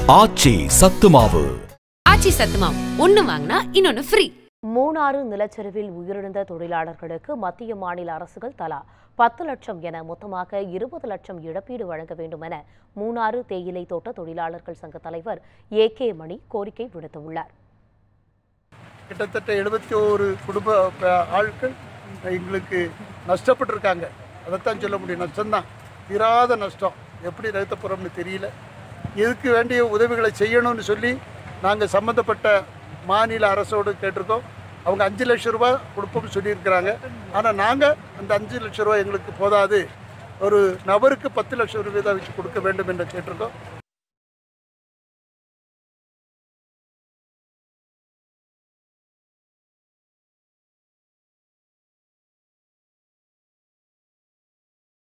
ஆச்சி சத்துமாவு ஆச்சி சத்துமாவு ஒன்னு வாங்கினா இன்னொன்னு ஃப்ரீ மூணாறு நிலச்சரிவில் உயிரிழந்த தொழிலாளர்களுக்கு மத்திய மாநில அரசுகள் தலா பத்து லட்சம் என மொத்தமாக இருபது லட்சம் இழப்பீடு வழங்க வேண்டும் என மூணாறு தேயிலை தோட்ட தொழிலாளர்கள் சங்க தலைவர் ஏ கே மணி கோரிக்கை விடுத்துள்ளார் கிட்டத்தட்ட எழுபத்தி ஓரு குடும்ப ப- ஆட்கள் எங்களுக்கு நஷ்டப்பட்டிருக்காங்க அதைத்தான் சொல்ல முடியும் நஷ்டம்தான் தீராத நஷ்டம் எப்படி நிறுத்த போகிறோம்னு தெரியல இதுக்கு வேண்டிய உதவிகளை செய்யணும்னு சொல்லி நாங்கள் சம்மந்தப்பட்ட மாநில அரசோடு கேட்டிருக்கோம் அவங்க அஞ்சு லட்ச ரூபா கொடுப்போம்னு சொல்லியிருக்கிறாங்க ஆனால் நாங்கள் அந்த அஞ்சு லட்ச ரூபா எங்களுக்கு போதாது ஒரு நபருக்கு பத்து லட்சம் ரூபாய் தான் வச்சு கொடுக்க வேண்டும் என்று கேட்டிருக்கோம்